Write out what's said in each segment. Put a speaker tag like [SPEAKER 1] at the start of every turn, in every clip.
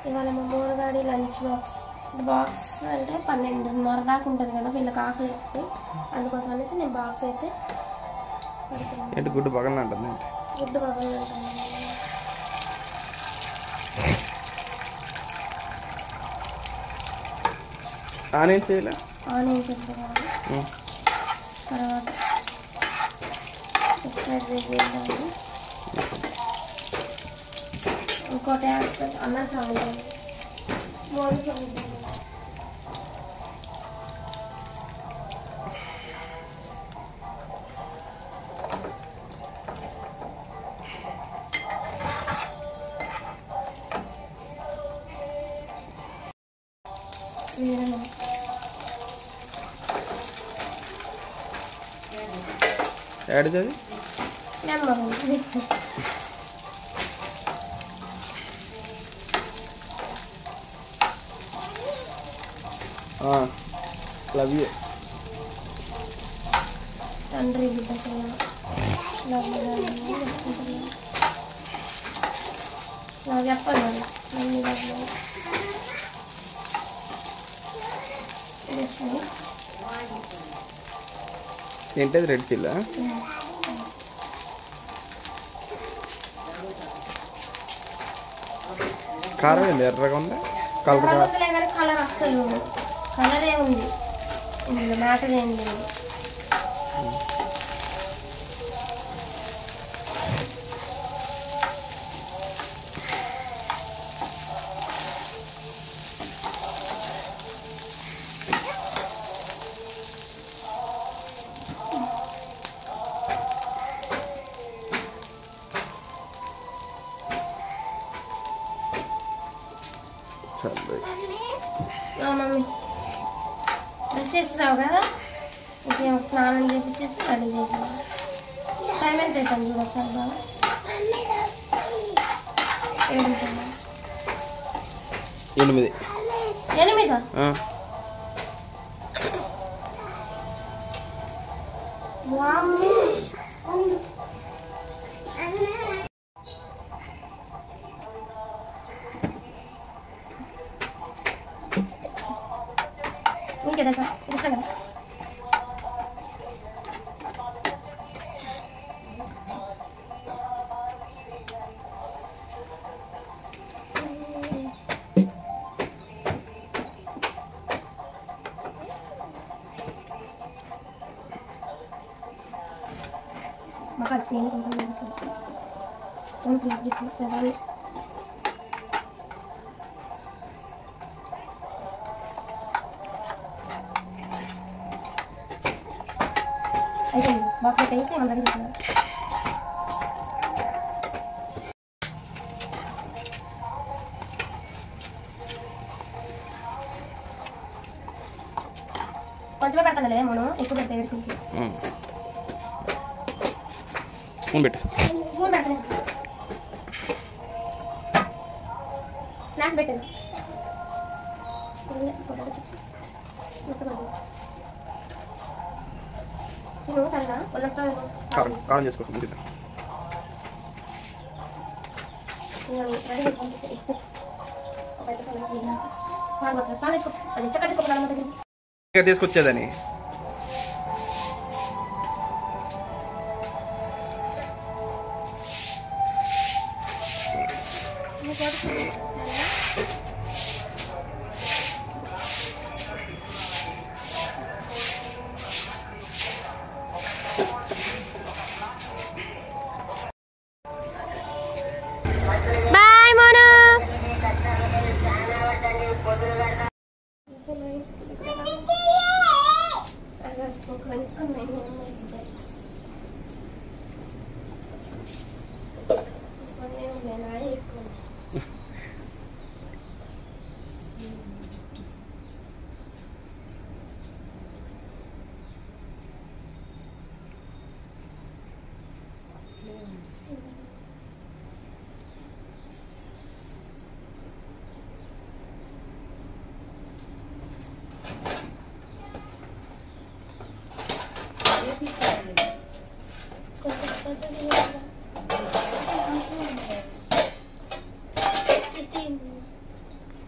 [SPEAKER 1] ఇవాళ మా మూడుగాడి lunch box box అంటే పన్నెండున్నర దాకా ఉంటుంది కదా వీళ్ళకి ఆకలి ఎక్కువ అందుకోసం అనేసి నేను బాక్స్ అయితే పెడుతున్నాను
[SPEAKER 2] ఏంటి గుడ్డు పగలనే అంటుంది ఏంటి
[SPEAKER 1] గుడ్డు పగలు
[SPEAKER 2] ఆనేం చేయలే
[SPEAKER 1] ఆనియన్ చెప్తున్నాను
[SPEAKER 2] ఉం.
[SPEAKER 1] తర్వాత ఎక్స్ట్రా వేయాలి ఇంకోటి వేస్తే అన్నం చాలా మూడు చూడండి వేరే
[SPEAKER 2] యాడ్ చదివి
[SPEAKER 1] నెంబర్
[SPEAKER 2] లవ్ యూ
[SPEAKER 1] తండ్రి బిడ్డ ప్రేమ లవ్ యూ, లవ్ యూ, చెప్పుకుంటున్నాను. నాకు చెప్పాలి మరి. నన్ను లవ్ యూ. This one.
[SPEAKER 2] ఏంటది రెడ్ చిల్లా
[SPEAKER 1] Yeah.
[SPEAKER 2] కారం ఏంది ఎర్రగా ఉంది కలర్ కా-
[SPEAKER 1] ఎర్రగొద్దలే కానీ కలర్ అస్సలు కలరే ఉంది ఇందులో మ్యాటర్ ఏం లేదు
[SPEAKER 2] చల్లే
[SPEAKER 1] ఆ, మమ్మీ బ్రష్ చేసేసావు కదా ఇంకేం స్నానం చేపించేసి రెడీ చేసాను టైం ఎంత అవుతుంది చూడ ఒకసారి బాగా ఏడుంటుందా
[SPEAKER 2] ఎనిమిది
[SPEAKER 1] ఎనిమిదా
[SPEAKER 2] ఆ,
[SPEAKER 1] వామ్మో. ఇంకేదా సార్ ఇష్టం కదా మాకు అది ఏం చదవాలి అయితే బాక్స్ పెట్టేసి మనం రెడీ చేస్తున్నాం కొంచెమే పెడతానులే మనం ఎక్కువ పెడితే ఏడుస్తుంది
[SPEAKER 2] ఉం. స్పూన్ పెట్టు
[SPEAKER 1] స్పూన్ పెట్టలేదు స్నాక్స్ పెట్టాను పొటాటో చిప్స్ నేను సరేనా వాళ్ళతో
[SPEAKER 2] కారం కారం చేసుకోవచ్చు ఇంటిదా
[SPEAKER 1] నేను రెడీ చేసుకుంటే ఎక్కువ ఒక ఐదు పనులు పాలు పాలు తెచ్చుకో అది చక్కగా తీసుకోవాలి దగ్గర
[SPEAKER 2] ఇంకా తీసుకొచ్చేదని
[SPEAKER 1] బాయ్ మోనా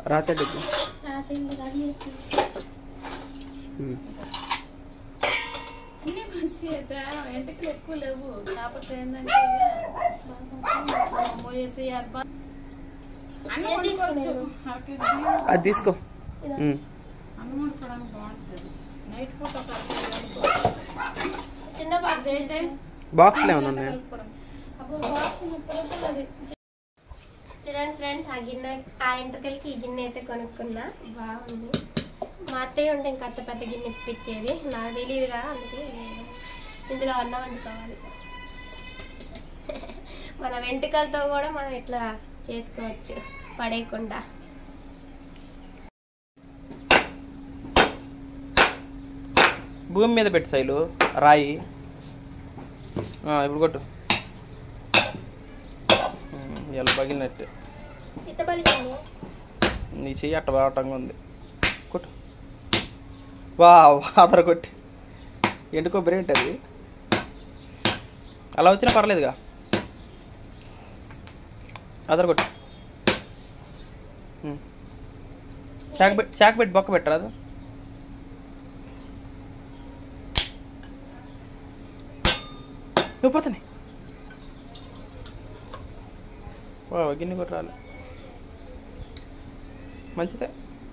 [SPEAKER 2] రాత్రి
[SPEAKER 1] రాత్రి గాడి వచ్చింది
[SPEAKER 3] అన్ని మంచి ఎంటకలు ఎక్కువ లేవు కాకపోతే ఏంటంటే మోయేసి అబ్బా అన్ని
[SPEAKER 1] ఏం
[SPEAKER 3] వండుకోవచ్చు
[SPEAKER 1] తీసుకునేది?
[SPEAKER 3] అటు ఇటు
[SPEAKER 2] అది తీసుకో
[SPEAKER 1] ఇదా?
[SPEAKER 2] ఉమ్.
[SPEAKER 3] అన్నం వండుకోవడానికి బాగుంటుంది నైట్ పూట ఒక అరగంట వండుకోవచ్చు.
[SPEAKER 1] చిన్న బాక్స్
[SPEAKER 3] అదేంటి?
[SPEAKER 2] బాక్స్లు ఏమైనా ఉన్నాయా
[SPEAKER 3] కలుపుకోవడం.
[SPEAKER 1] అప్పుడు బాక్స్ మొత్తం అది చూడండి ఫ్రెండ్స్ ఆ గిన్నె ఆ ఎంట్రకలకి ఈ గిన్నె అయితే కొనుక్కున్నా బాగుంది మా అత్తయ్య ఉంటే ఇంకా అత్త పెద్ద గిన్నె ఇప్పించేది నాకు తెలియదుగా అందుకే ఇందులో అన్నం వండుకోవాలి మన వెంట్రుకలతో కూడా మనం ఇట్లా చేసుకోవచ్చు పడేయకుండా
[SPEAKER 2] భూమి మీద పెట్టి శైలు రాయి ఆ, ఇప్పుడు కొట్టు ఉమ్, ఇలా పగిలినట్టు
[SPEAKER 1] ఇట్ట పలికాను
[SPEAKER 2] నీ చెయ్యి అట్ట బావటంగా ఉంది కొట్టు వా అదర కొట్టి ఎండు కొబ్బరి ఏంటి అది అలా వచ్చినా పర్లేదుగా అదర కొట్టు ఉమ్. చాక పెట్టి చాక పెట్టి బొక్క పెట్టరాదు నువ్వు పోతున్నాయి వా గిన్నె కొట్టి రాలే మంచిదే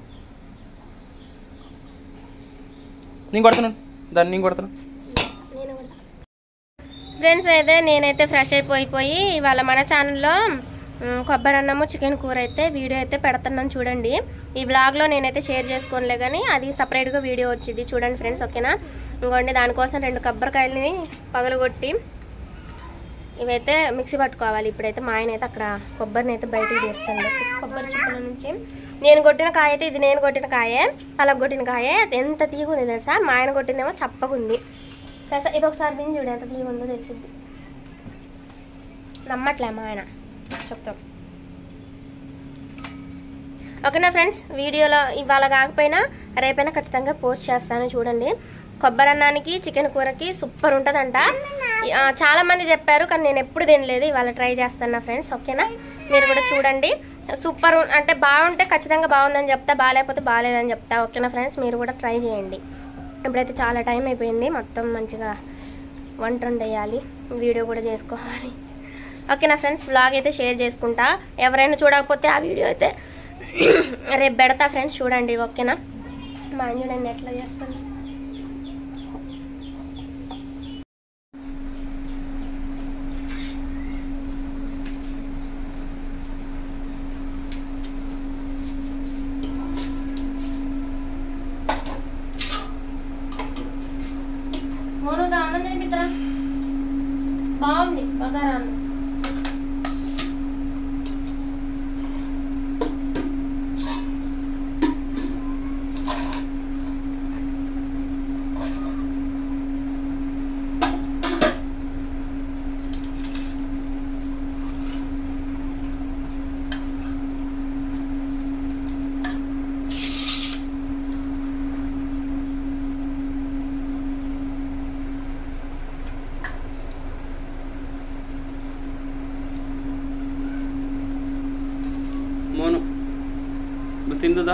[SPEAKER 2] నేను కొడుతున్నాను దాన్ని నేను కొడుతున్నాను
[SPEAKER 1] నేను కూడా ఫ్రెండ్స్ అయితే నేనైతే ఫ్రెష్ అయిపోయిపోయి ఇవాళ మన ఛానల్లో మ్, కొబ్బరి అన్నము చికెన్ కూర అయితే వీడియో అయితే పెడుతున్నాను చూడండి ఈ వ్లాగ్లో నేనైతే షేర్ చేసుకోనులే కానీ అది సపరేట్గా వీడియో వచ్చింది చూడండి ఫ్రెండ్స్ ఓకేనా ఇంకోండి దానికోసం రెండు కొబ్బరికాయలని పగలగొట్టి ఇవైతే మిక్సీ పట్టుకోవాలి ఇప్పుడైతే మా ఆయన అయితే అక్కడ కొబ్బరిని అయితే బయటకు తీస్తుంది కొబ్బరి చిప్పల నుంచి నేను కొట్టిన కాయ అయితే ఇది నేను కొట్టిన కాయే అలా కొట్టిన కాయే అది ఎంత తీగుంది తెలుసా మా ఆయన కొట్టిందేమో చప్పగుంది తెలుసా ఇది ఒకసారి దీన్ని చూడు ఎంత తీగుందో తెలిసింది నమ్మట్లే మా ఆయన చెప్తాం ఓకేనా ఫ్రెండ్స్ వీడియోలో ఇవాళ కాకపోయినా రేపైనా ఖచ్చితంగా పోస్ట్ చేస్తాను చూడండి కొబ్బరి అన్నానికి చికెన్ కూరకి సూపర్ ఉంటుందంట ఆ, చాలా మంది చెప్పారు కానీ నేను ఎప్పుడు తినలేదు ఇవాళ ట్రై చేస్తాను ఫ్రెండ్స్ ఓకేనా మీరు కూడా చూడండి సూపర్ ఉం- అంటే బాగుంటే ఖచ్చితంగా బాగుందని చెప్తా బాగాలేకపోతే బాగాలేదని చెప్తా ఓకేనా ఫ్రెండ్స్ మీరు కూడా ట్రై చేయండి ఇప్పుడైతే చాలా టైం అయిపోయింది మొత్తం మంచిగా వంట వండేయాలి వీడియో కూడా చేసుకోవాలి ఓకేనా ఫ్రెండ్స్ వ్లాగ్ అయితే షేర్ చేసుకుంటా ఎవరైనా చూడకపోతే ఆ వీడియో అయితే రేపు పెడతా ఫ్రెండ్స్ చూడండి ఓకేనా మా ఆయన చూడండి ఎట్లా చేస్తాను మోనుగా అన్నం తినిపిద్దరా బాగుంది బగారా అన్నం
[SPEAKER 2] మోను నువ్వు తిందుదా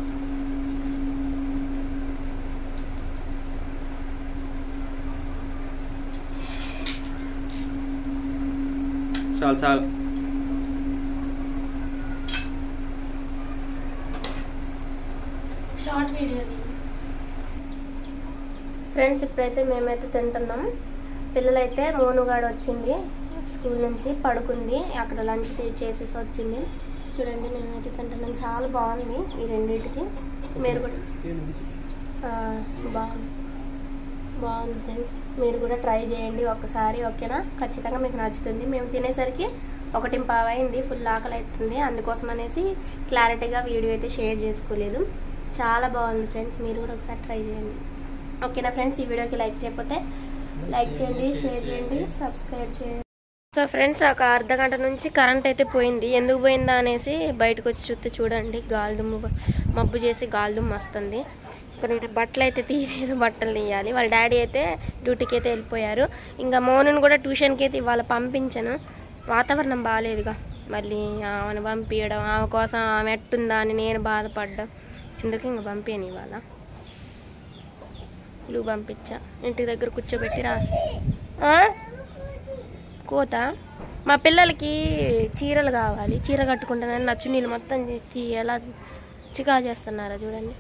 [SPEAKER 2] చాలు చాలు
[SPEAKER 1] షార్ట్ వీడియో ఫ్రెండ్స్ ఇప్పుడైతే మేమైతే తింటున్నాం పిల్లలైతే మోనుగాడు వచ్చింది స్కూల్ నుంచి పడుకుంది అక్కడ లంచ్ చేసేసి వచ్చింది చూడండి మేమైతే తింటున్నాం చాలా బాగుంది ఈ రెండింటికి మీరు కూడా ఆ, బాగుంది బాగుంది ఫ్రెండ్స్ మీరు కూడా ట్రై చేయండి ఒకసారి ఓకేనా ఖచ్చితంగా మీకు నచ్చుతుంది మేము తినేసరికి ఒకటి పావైంది ఫుల్ ఆకలి అవుతుంది అందుకోసం అనేసి క్లారిటీగా వీడియో అయితే షేర్ చేసుకోలేదు చాలా బాగుంది ఫ్రెండ్స్ మీరు కూడా ఒకసారి ట్రై చేయండి ఓకేనా ఫ్రెండ్స్ ఈ వీడియోకి లైక్ చేయకపోతే లైక్ చేయండి షేర్ చేయండి సబ్స్క్రైబ్ చేయండి సో ఫ్రెండ్స్ ఒక అర్ధ గంట నుంచి కరెంట్ అయితే పోయింది ఎందుకు పోయిందా అనేసి బయటకు వచ్చి చూస్తే చూడండి గాలిదుమ్ము మబ్బు చేసి గాలిదుమ్ము వస్తుంది ఇక్కడ నేను బట్టలు అయితే తీయలేదు బట్టలు తీయాలి వాళ్ళ డాడీ అయితే డ్యూటీకి అయితే వెళ్ళిపోయారు ఇంకా మోనుని కూడా ట్యూషన్కి అయితే ఇవాళ పంపించాను వాతావరణం బాగాలేదుగా మళ్ళీ ఆమెను పంపించడం ఆమె కోసం ఆమె ఎట్టుందా అని నేను బాధపడ్డా ఎందుకు ఇంక పంపించని ఇవాళ నువ్వు పంపించా ఇంటి దగ్గర కూర్చోబెట్టి రాసి ఆ? కోత మా పిల్లలకి చీరలు కావాలి చీర కట్టుకుంటానని నచ్చు నీళ్ళు మొత్తం చేసి ఎలా చికా చేస్తున్నారా చూడండి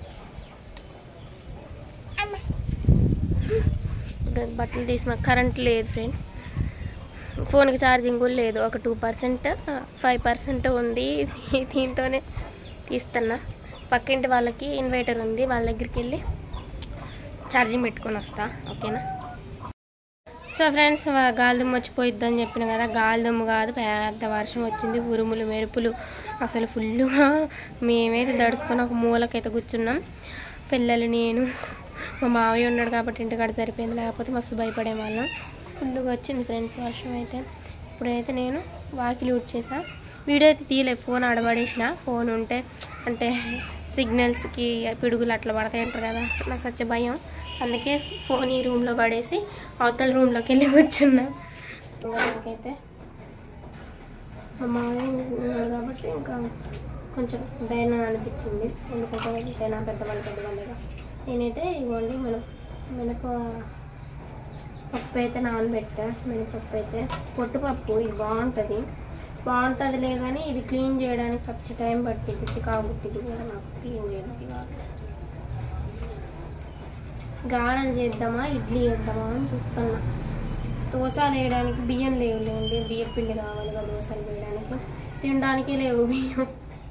[SPEAKER 1] ఇప్పుడు బట్టలు తీసి మాకు కరెంట్ లేదు ఫ్రెండ్స్ ఫోన్కి ఛార్జింగ్ కూడా లేదు ఒక టూ పర్సెంట్ ఫైవ్ పర్సెంట్ ఉంది దీంతోనే తీస్తున్నా పక్కింటి వాళ్ళకి ఇన్వర్టర్ ఉంది వాళ్ళ దగ్గరికి వెళ్ళి ఛార్జింగ్ పెట్టుకొని వస్తా ఓకేనా సో ఫ్రెండ్స్ గాలిదుమ్మ వచ్చిపోయిద్దని చెప్పిన కదా గాలిదుమ్మ కాదు పెద్ద వర్షం వచ్చింది ఉరుములు మెరుపులు అసలు ఫుల్గా మేమైతే దడుచుకొని ఒక మూలకైతే కూర్చున్నాం పిల్లలు నేను మా మావయ్య ఉన్నాడు కాబట్టి ఇంటికాడ సరిపోయింది లేకపోతే మస్తు భయపడే వాళ్ళం ఫుల్గా వచ్చింది ఫ్రెండ్స్ వర్షం అయితే ఇప్పుడైతే నేను వాకిలి ఉడ్చేసా వీడియో అయితే తీయలేదు ఫోన్ ఆడబడేసిన ఫోన్ ఉంటే అంటే సిగ్నల్స్కి పిడుగులు అట్లా పడతాయి అంటారు కదా నాకు సచ్చ భయం అందుకే ఫోన్ ఈ రూమ్లో పడేసి అవతల రూమ్లోకి వెళ్ళి కూర్చున్నా ఇంకా నాకైతే మా మామయ్య ఉన్నాడు కాబట్టి ఇంకా కొంచెం భయం అనిపించింది ఎందుకంటే ఎంతైనా పెద్దవాళ్ళు పెద్దవాళ్ళుగా నేనైతే ఇవ్వండి మనం మినప పప్పు అయితే నానబెట్టా మినపప్పు అయితే పొట్టుపప్పు ఇది బాగుంటుంది బాగుంటుందిలే కానీ ఇది క్లీన్ చేయడానికి సచ్చ టైం పట్టింది చికాకు పుట్టింది కూడా నాకు క్లీన్ చేయడానికి కాదు గారెలు చేద్దామా ఇడ్లీ చేద్దామా అని చూస్తున్నా దోశలు వేయడానికి బియ్యం లేవు లేండి బియ్యం పిండి కావాలి కదా దోశలు వేయడానికి తినడానికే లేవు బియ్యం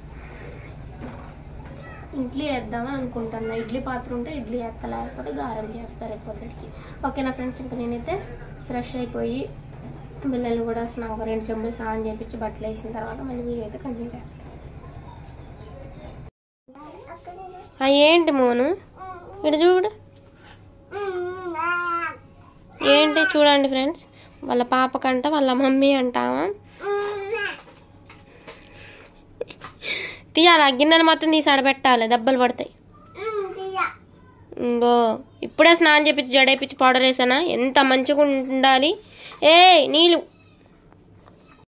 [SPEAKER 1] ఇడ్లీ వేద్దామని అనుకుంటున్నా ఇడ్లీ పాత్ర ఉంటే ఇడ్లీ వేస్తా లేకపోతే గారెలు చేస్తారు రేపొద్దుటికి ఓకేనా ఫ్రెండ్స్ ఇంకా నేనైతే ఫ్రెష్ అయిపోయి పిల్లల్ని కూడా స్నా ఒక రెండు చెంబులు స్నానం చేయించి బట్టలు వేసిన తర్వాత మళ్ళీ వీడియో అయితే కంటిన్యూ చేస్తాను ఆ, ఏంటి మోను ఇటు చూడు ఏంటి చూడండి ఫ్రెండ్స్ వాళ్ళ పాపకంట వాళ్ళ మమ్మీ అంటావా తీయాలి ఆ గిన్నెలు మొత్తం తీసి ఆడబెట్టాలి దెబ్బలు పడతాయి ఇంగో ఇప్పుడే స్నానం చేపించి జడేపించి పౌడర్ వేసానా ఎంత మంచిగా ఉండాలి ఏ నీళ్ళు